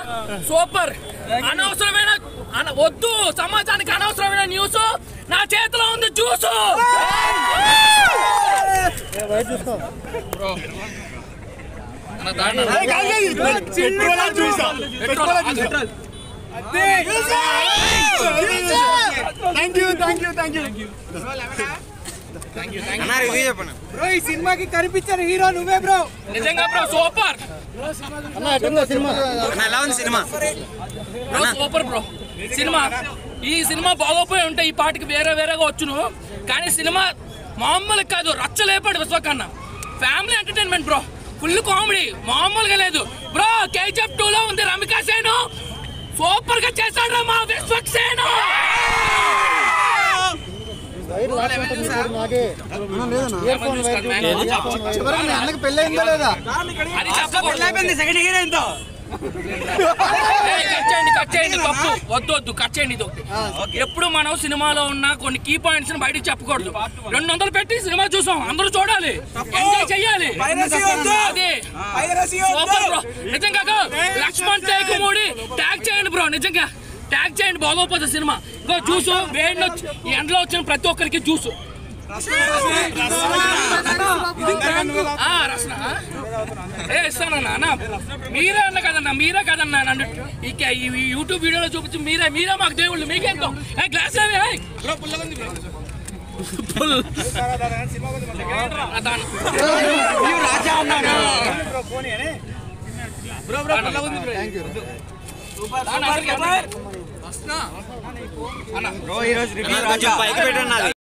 Super అనవసరమైన అన- వద్దు సమాజానికి అనవసరమైన న్యూస్ నా చేతిలో ఉంది juice thank you thank you thank you అన్న రివ్యూ చెప్పండి బ్రో ఈ సినిమాకి కనిపించిన హీరో నువ్వే బ్రో నిజంగా బ్రో సూపర్ అన్న ఎలా ఉంది సినిమా బ్రో సూపర్ బ్రో సినిమా ఈ సినిమా బాగోపోయి ఉంటే ఈ పాటికి వేరే వేరేగా వచ్చును కానీ సినిమా మామూలు కాదు రచ్చలేపాడు విశ్వకన్న family entertainment bro full comedy మామూలుగా లేదు బ్రో కేజీఎఫ్ టూ లో ఉంది రమికా సేను సూపర్ గా చేశాడు మా విశ్వక్సేను చివరికి మీ అన్నకి పెళ్ళయిందా లేదా అది చెప్పకూడదు సెకండ్ హీరోయిన్ తో ఏయ్, కట్ చేయండి కట్ చేయండి తప్పు వద్దు వద్దు కట్ చేయండి ఇది ఒకటి ఎప్పుడు మనం సినిమాలో ఉన్న కొన్ని కీ పాయింట్స్ బయటకు చెప్పకూడదు రెండు వందలు పెట్టి సినిమా చూసాం అందరూ చూడాలి ఎంజాయ్ చెయ్యాలి అదే సూపర్ బ్రో నిజంగా గా, లక్ష్మణ్ టేక్ మూడి ట్యాగ్ చేయండి బ్రో నిజంగా ట్యాగ్ చేయండి బాగోపోతే సినిమా ఇంకో జ్యూసు వేడిలో వచ్చి- ఈ ఎండలో వచ్చిన ప్రతి ఒక్కరికి జ్యూసు ఆ, రసన ఏ ఇస్తానన్నా అన్న మీరే అన్న కదన్నా మీరే కదన్నా నన్ను ఈ కే- ఈ యూట్యూబ్ వీడియోలో చూపించి మీరే మీరే మాకు దేవుళ్ళు మీకేంతో ఏ గ్లాస్ అవి ఏయ్. ఫుల్. అదాను. అన్న, అందరికీ అందరికీ. కొంచెం పైకి పెట్టండి అది